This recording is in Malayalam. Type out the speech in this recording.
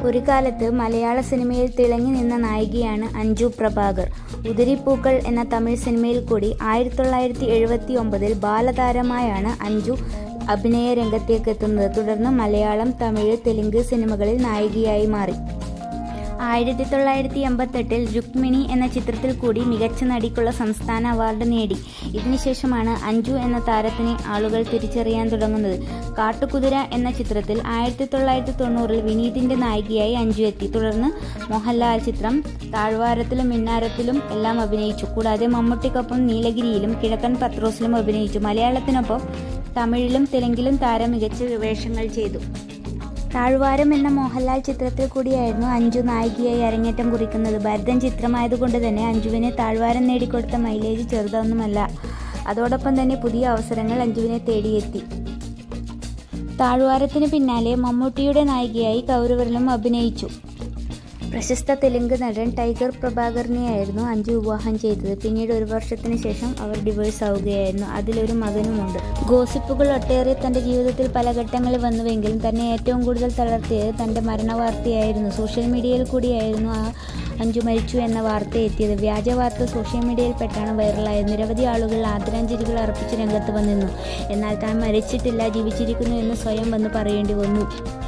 ഒരു കാലത്ത് മലയാള സിനിമയിൽ തിളങ്ങി നിന്ന നായികയാണ് അഞ്ജു പ്രഭാകർ ഉതിരിപ്പൂക്കൾ എന്ന തമിഴ് സിനിമയിൽ കൂടി ആയിരത്തി തൊള്ളായിരത്തി എഴുപത്തി ഒമ്പതിൽ ബാലതാരമായാണ് അഞ്ജു അഭിനയ രംഗത്തേക്ക് എത്തുന്നത് തുടർന്ന് മലയാളം തമിഴ് തെലുങ്ക് സിനിമകളിൽ നായികയായി മാറി ആയിരത്തി തൊള്ളായിരത്തി എൺപത്തെട്ടിൽ രുക്മിണി എന്ന ചിത്രത്തിൽ കൂടി മികച്ച നടിക്കുള്ള സംസ്ഥാന അവാർഡ് നേടി ഇതിനുശേഷമാണ് അഞ്ജു എന്ന താരത്തിനെ ആളുകൾ തിരിച്ചറിയാൻ തുടങ്ങുന്നത് കാട്ടുകുതിര എന്ന ചിത്രത്തിൽ ആയിരത്തി തൊള്ളായിരത്തി തൊണ്ണൂറിൽ വിനീതിന്റെ നായികയായി അഞ്ജു എത്തി തുടർന്ന് മോഹൻലാൽ ചിത്രം താഴ്വാരത്തിലും മിന്നാരത്തിലും എല്ലാം അഭിനയിച്ചു കൂടാതെ മമ്മൂട്ടിക്കൊപ്പം നീലഗിരിയിലും കിഴക്കൻ പത്രോസിലും അഭിനയിച്ചു മലയാളത്തിനൊപ്പം തമിഴിലും തെലുങ്കിലും താരം മികച്ച വേഷങ്ങൾ ചെയ്തു താഴ്വാരം എന്ന മോഹൻലാൽ ചിത്രത്തിൽ കൂടിയായിരുന്നു അഞ്ജു നായികയായി അരങ്ങേറ്റം കുറിക്കുന്നത് ഭരതൻ ചിത്രമായതുകൊണ്ട് തന്നെ അഞ്ജുവിനെ താഴ്വാരം നേടിക്കൊടുത്ത മൈലേജ് ചെറുതൊന്നുമല്ല അതോടൊപ്പം തന്നെ പുതിയ അവസരങ്ങൾ അഞ്ജുവിനെ തേടിയെത്തി താഴ്വാരത്തിന് പിന്നാലെ മമ്മൂട്ടിയുടെ നായികയായി കൗരവരിലും അഭിനയിച്ചു പ്രശസ്ത തെലുങ്ക് നടൻ ടൈഗർ പ്രഭാകറിനെയായിരുന്നു അഞ്ജു വിവാഹം ചെയ്തത് പിന്നീട് ഒരു വർഷത്തിന് ശേഷം അവർ ഡിവോഴ്സ് ആവുകയായിരുന്നു അതിലൊരു മകനുമുണ്ട് ഗോസിപ്പുകൾ ഒട്ടേറെ തന്റെ ജീവിതത്തിൽ പല ഘട്ടങ്ങളിൽ വന്നുവെങ്കിലും തന്നെ ഏറ്റവും കൂടുതൽ തളർത്തിയത് തന്റെ മരണവാർത്തയായിരുന്നു സോഷ്യൽ മീഡിയയിൽ കൂടിയായിരുന്നു ആ അഞ്ജു മരിച്ചു എന്ന വാർത്ത എത്തിയത് വ്യാജ വാർത്ത സോഷ്യൽ മീഡിയയിൽപ്പെട്ടാണ് വൈറലായത് നിരവധി ആളുകൾ ആദരാഞ്ജലികൾ അർപ്പിച്ച് രംഗത്ത് വന്നിരുന്നു എന്നാൽ താൻ മരിച്ചിട്ടില്ല ജീവിച്ചിരിക്കുന്നു എന്ന് സ്വയം വന്ന് പറയേണ്ടി വന്നു